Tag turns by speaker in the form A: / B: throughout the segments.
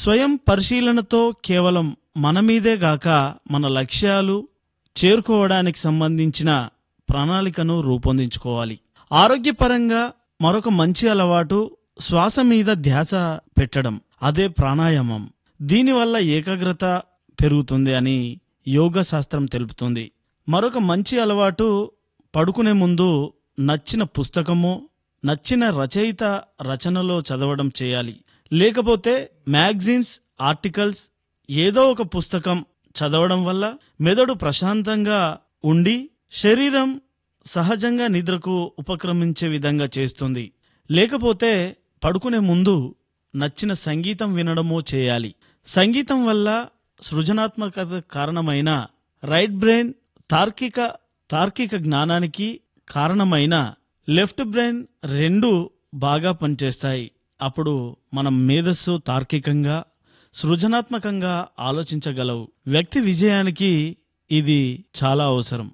A: స్వయం పరిశీలనతో కేవలం మన మీదే గాక మన లక్ష్యాలు చేరుకోవడానికి సంబంధించిన ప్రణాళికను రూపొందించుకోవాలి ఆరోగ్యపరంగా మరొక మంచి అలవాటు శ్వాస మీద ధ్యాస పెట్టడం అదే ప్రాణాయామం దీనివల్ల ఏకాగ్రత పెరుగుతుంది అని యోగ శాస్త్రం తెలుపుతుంది మరొక మంచి అలవాటు పడుకునే ముందు నచ్చిన పుస్తకము నచ్చిన రచయిత రచనలో చదవడం చేయాలి లేకపోతే మ్యాగజైన్స్ ఆర్టికల్స్ ఏదో ఒక పుస్తకం చదవడం వల్ల మెదడు ప్రశాంతంగా ఉండి శరీరం సహజంగా నిద్రకు ఉపక్రమించే విధంగా చేస్తుంది లేకపోతే పడుకునే ముందు నచ్చిన సంగీతం వినడమో చేయాలి సంగీతం వల్ల సృజనాత్మకత కారణమైన రైట్ బ్రెయిన్ తార్కిక తార్కిక జ్ఞానానికి కారణమైన లెఫ్ట్ బ్రెయిన్ రెండు బాగా పనిచేస్తాయి అప్పుడు మనం మేధస్సు తార్కికంగా సృజనాత్మకంగా ఆలోచించగలవు వ్యక్తి విజయానికి ఇది చాలా అవసరం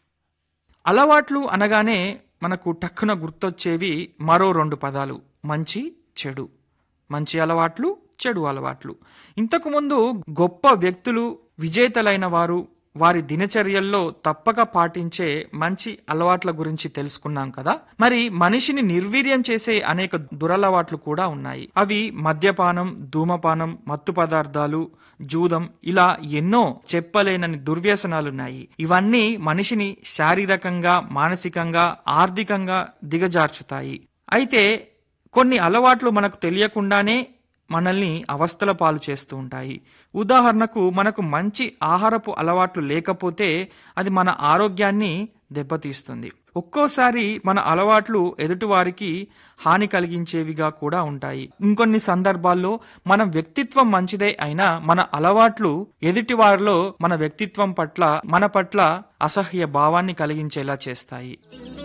B: అలవాట్లు అనగానే మనకు టక్కున గుర్తొచ్చేవి మరో రెండు పదాలు మంచి చెడు మంచి అలవాట్లు చెడు అలవాట్లు ఇంతకుముందు గొప్ప వ్యక్తులు విజేతలైన వారు వారి దినచర్యల్లో తప్పక పాటించే మంచి అలవాట్ల గురించి తెలుసుకున్నాం కదా మరి మనిషిని నిర్వీర్యం చేసే అనేక దురలవాట్లు కూడా ఉన్నాయి అవి మద్యపానం ధూమపానం మత్తు పదార్థాలు జూదం ఇలా ఎన్నో చెప్పలేనని దుర్వ్యసనాలున్నాయి ఇవన్నీ మనిషిని శారీరకంగా మానసికంగా ఆర్థికంగా దిగజార్చుతాయి అయితే కొన్ని అలవాట్లు మనకు తెలియకుండానే మనల్ని అవస్థల పాలు చేస్తూ ఉంటాయి ఉదాహరణకు మనకు మంచి ఆహారపు అలవాట్లు లేకపోతే అది మన ఆరోగ్యాన్ని దెబ్బతీస్తుంది ఒక్కోసారి మన అలవాట్లు ఎదుటివారికి హాని కలిగించేవిగా కూడా ఉంటాయి ఇంకొన్ని సందర్భాల్లో మన వ్యక్తిత్వం మంచిదే అయినా మన అలవాట్లు ఎదుటివారిలో మన వ్యక్తిత్వం పట్ల మన పట్ల అసహ్య భావాన్ని కలిగించేలా చేస్తాయి